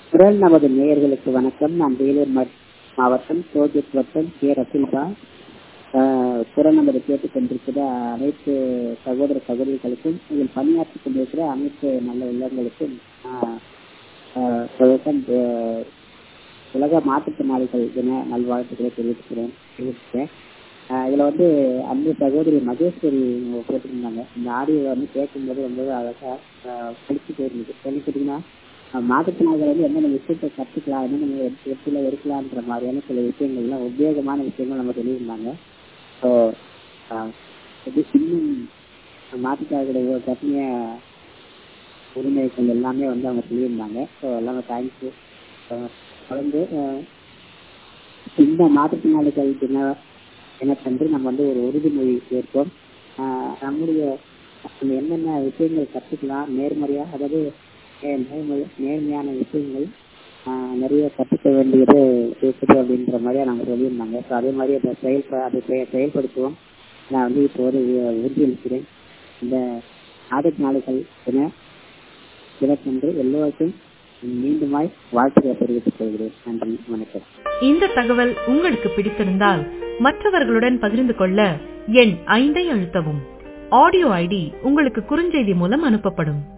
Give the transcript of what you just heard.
குரல் நமது நேயர்களுக்கு வணக்கம் நான் வேலூர் மா- மாவட்டம் சோஜத் வட்டம் கே ரசில்பா குரல் நமது கேட்டுக் கொண்டிருக்கிற அனைத்து சகோதர சகோதரிகளுக்கும் இதில் பணியாற்றிக் கொண்டிருக்கிற அனைத்து நல்ல உள்ளங்களுக்கும் ஆஹ், ஆஹ், வணக்கம். ஆஹ், உலக மாற்றுத்திறனாளிகள் தின நல்வாழ்த்துக்களை தெரிவிக்கிறேன் தெரிவிக்கிறேன் ஆஹ், இதுல வந்து அன்பு சகோதரி மகேஸ்வரி அவங்க போட்டிருந்தாங்க இந்த ஆடியோ வந்து கேட்கும்போது ரொம்பவே அழகா ஆஹ், பிடிச்சு போயிருந்தது சொல்லி கேட்டீங்கன்னா மாற்றுத்திறனாளிகள் வந்து என்னென்ன விஷயத்தை கற்றுக்கலாம் என்னென்ன இடத்துல இருக்கலாம்ன்ற மாதிரியான சில விஷயங்கள்லாம் உத்வேகமான விஷயங்கள் நம்ம சொல்லியிருந்தாங்க ஸோ இன்னும் மாற்றுத்திறனாளிகளுடைய கற்னிய உரிமைகள் எல்லாமே வந்து அவங்க சொல்லியிருந்தாங்க ஸோ எல்லாமே தேங்க்யூ தொடர்ந்து அஹ், இந்த மாற்றுத்திறனாளிகள் தின தினத்தன்று நம்ம வந்து ஒரு உறுதிமொழி ஏற்போம் ஆஹ், நம்முடைய நம்ம என்னென்ன விஷயங்கள் கற்றுக்கலாம் நேர்மறையா அதாவது நே- நேர்மறை- நேர்மையான விஷயங்கள் ஆஹ், நிறைய கற்றுக்க வேண்டியது இருக்குது அப்படின்ற மாதிரியா நாங்க சொல்லியிருந்தாங்க ஸோ அதே மாதிரி அதை செயல் அதை செய- செயல்படுத்துவோம் நான் வந்து இப்போ ஒரு உறுதியளிக்கிறேன் இந்த மாற்றுத்திறனாளிகள் தின தினத்தன்று எல்லோருக்கும் மீண்டுமாய் வாழ்த்துக்களை தெரிவித்துக் கொள்கிறேன் நன்றி வணக்கம் இந்த தகவல் உங்களுக்கு பிடித்திருந்தால் மற்றவர்களுடன் பகிர்ந்து கொள்ள எண் ஐந்தை அழுத்தவும் ஆடியோ ஐடி உங்களுக்கு குறுஞ்செய்தி மூலம் அனுப்பப்படும்